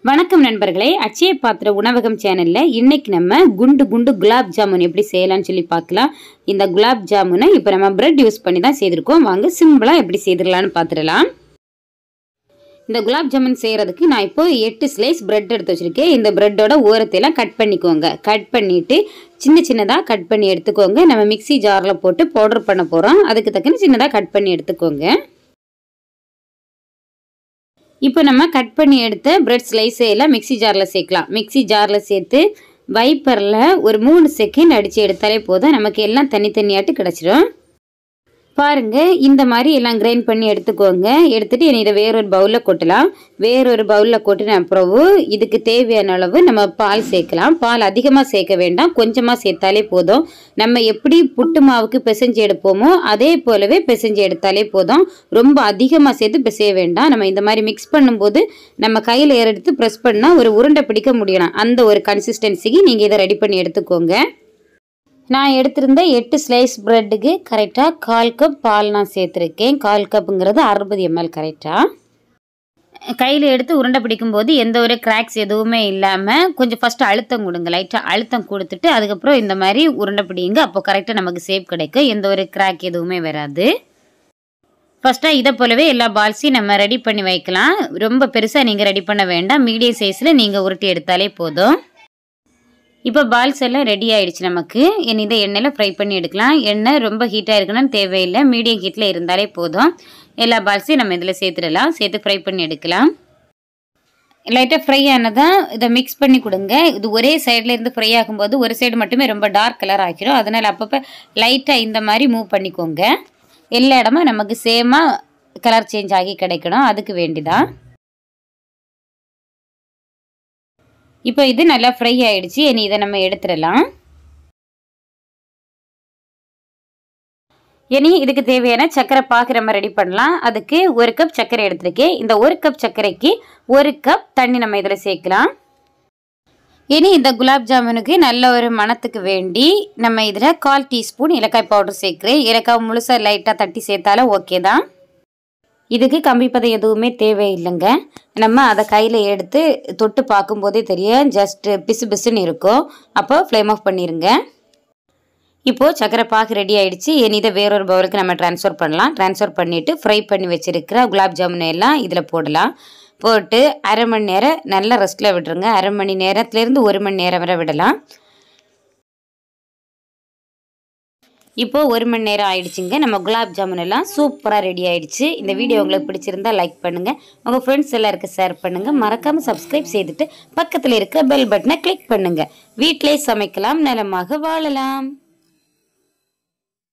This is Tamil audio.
வணக்கம் நண்பர்களே அச்சய பாத்திர உணவகம் சேனல்ல இன்னைக்கு நம்ம குண்டு குண்டு குலாப் ஜாமுன் எப்படி செய்யலாம்னு சொல்லி பார்க்கலாம் இந்த குலாப் ஜாமுனை இப்போ நம்ம பிரெட் யூஸ் பண்ணி தான் செய்திருக்கோம் வாங்க சிம்பிளா எப்படி செய்திடலாம்னு பார்த்துடலாம் இந்த குலாப் ஜாமுன் செய்யறதுக்கு நான் இப்போ எட்டு ஸ்லைஸ் பிரெட் எடுத்து வச்சிருக்கேன் இந்த பிரெட்டோட ஓரத்தையெல்லாம் கட் பண்ணிக்கோங்க கட் பண்ணிட்டு சின்ன சின்னதாக கட் பண்ணி எடுத்துக்கோங்க நம்ம மிக்ஸி ஜாரில் போட்டு பவுடர் பண்ண போகிறோம் அதுக்கு தக்கன சின்னதாக கட் பண்ணி எடுத்துக்கோங்க இப்போ நம்ம கட் பண்ணி எடுத்த பிரெட் ஸ்லைஸை எல்லாம் மிக்ஸி ஜாரில் சேர்க்கலாம் மிக்ஸி ஜாரில் சேர்த்து வைப்பரில் ஒரு மூணு செகண்ட் அடித்து எடுத்தாலே போதும் நமக்கு எல்லாம் தனித்தனியாட்டு கிடச்சிரும் பாருங்க இந்த மாதிரி எல்லாம் கிரைண்ட் பண்ணி எடுத்துக்கோங்க எடுத்துட்டு இனி இதை வேறொரு பவுலில் கொட்டலாம் வேறொரு பவுலில் கொட்டின பிறகு இதுக்கு தேவையான அளவு நம்ம பால் சேர்க்கலாம் பால் அதிகமாக சேர்க்க வேண்டாம் கொஞ்சமாக சேர்த்தாலே போதும் நம்ம எப்படி புட்டு மாவுக்கு பிசைஞ்சு எடுப்போமோ அதே போலவே பிசைஞ்சு எடுத்தாலே போதும் ரொம்ப அதிகமாக சேர்த்து பிசைய வேண்டாம் நம்ம இந்த மாதிரி மிக்ஸ் பண்ணும்போது நம்ம கையில் எடுத்து ப்ரெஸ் பண்ணால் ஒரு உருண்டை பிடிக்க முடியணும் அந்த ஒரு கன்சிஸ்டன்சிக்கு நீங்கள் இதை ரெடி பண்ணி எடுத்துக்கோங்க நான் எடுத்திருந்த எட்டு ஸ்லைஸ் ப்ரெட்டுக்கு கரெக்டாக கால் கப் பால் நான் சேர்த்துருக்கேன் கால் கப்புங்கிறது அறுபது எம்எல் கரெக்டாக கையில் எடுத்து உருண்டை பிடிக்கும்போது எந்த ஒரு கிராக்ஸ் எதுவுமே இல்லாமல் கொஞ்சம் ஃபஸ்ட்டு அழுத்தம் கொடுங்க லைட்டாக அழுத்தம் கொடுத்துட்டு அதுக்கப்புறம் இந்த மாதிரி உருண்டை பிடிங்க அப்போ கரெக்டாக நமக்கு சேப் கிடைக்கும் எந்த ஒரு கிராக் எதுவுமே வராது ஃபஸ்ட்டாக இதை போலவே எல்லா பால்ஸையும் நம்ம ரெடி பண்ணி வைக்கலாம் ரொம்ப பெருசாக நீங்கள் ரெடி பண்ண வேண்டாம் மீடியம் சைஸில் நீங்கள் உருட்டி எடுத்தாலே போதும் இப்போ பால்ஸ் எல்லாம் ரெடி ஆயிடுச்சு நமக்கு இனி இதை எண்ணெயில் ஃப்ரை பண்ணி எடுக்கலாம் எண்ணெய் ரொம்ப ஹீட்டாக இருக்கணும்னு தேவையில்லை மீடியம் ஹீட்டில் இருந்தாலே போதும் எல்லா பால்ஸையும் நம்ம இதில் சேர்த்துடலாம் சேர்த்து ஃப்ரை பண்ணி எடுக்கலாம் லைட்டாக ஃப்ரை ஆனதான் இதை மிக்ஸ் பண்ணி கொடுங்க இது ஒரே சைடில் இருந்து ஃப்ரை ஆகும்போது ஒரு சைடு மட்டுமே ரொம்ப டார்க் கலர் ஆக்கிரும் அதனால் அப்பப்போ லைட்டாக இந்த மாதிரி மூவ் பண்ணிக்கோங்க எல்லா இடமும் நமக்கு சேமாக கலர் சேஞ்ச் ஆகி கிடைக்கணும் அதுக்கு வேண்டிதான் இப்போ இது நல்லா ஃப்ரை ஆயிடுச்சு இனி இதை நம்ம எடுத்துடலாம் இனி இதுக்கு தேவையான சர்க்கரை பாக்கு நம்ம ரெடி பண்ணலாம் அதுக்கு ஒரு கப் சர்க்கரை எடுத்திருக்கேன் இந்த ஒரு கப் சர்க்கரைக்கு ஒரு கப் தண்ணி நம்ம இதில் சேர்க்கலாம் இனி இந்த குலாப் ஜாமுனுக்கு நல்ல ஒரு மணத்துக்கு வேண்டி நம்ம இதில் கால் டீஸ்பூன் இலக்காய் பவுடர் சேர்க்குறேன் இலக்காய் முழுசாக லைட்டாக தட்டி சேர்த்தாலும் ஓகே தான் இதுக்கு கம்பி பதம் எதுவுமே தேவையில்லைங்க நம்ம அதை கையில் எடுத்து தொட்டு பார்க்கும்போதே தெரியும் ஜஸ்ட் பிசு பிசுன்னு இருக்கும் அப்போ ஃப்ளேம் ஆஃப் பண்ணிடுங்க இப்போது சக்கரை பாக்கு ரெடி ஆகிடுச்சு இனி இதை வேறொரு பவுலுக்கு நம்ம ட்ரான்ஸ்ஃபர் பண்ணலாம் ட்ரான்ஸ்ஃபர் பண்ணிவிட்டு ஃப்ரை பண்ணி வச்சுருக்கிற குலாப் ஜாமுன் எல்லாம் இதில் போடலாம் போட்டு அரை மணி நேரம் நல்லா ரெஸ்ட்டில் விட்டுருங்க அரை மணி நேரத்துலேருந்து ஒரு மணி நேரம் வரை விடலாம் இப்போது ஒரு மணி நேரம் ஆயிடுச்சுங்க நம்ம குலாப் ஜாமுன் எல்லாம் சூப்பராக ரெடி ஆயிடுச்சு இந்த வீடியோ உங்களுக்கு பிடிச்சிருந்தா லைக் பண்ணுங்கள் உங்கள் ஃப்ரெண்ட்ஸ் எல்லாருக்கும் ஷேர் பண்ணுங்கள் மறக்காமல் சப்ஸ்கிரைப் செய்துட்டு பக்கத்தில் இருக்கிற பெல் பட்டனை கிளிக் பண்ணுங்கள் வீட்டிலே சமைக்கலாம் நலமாக வாழலாம்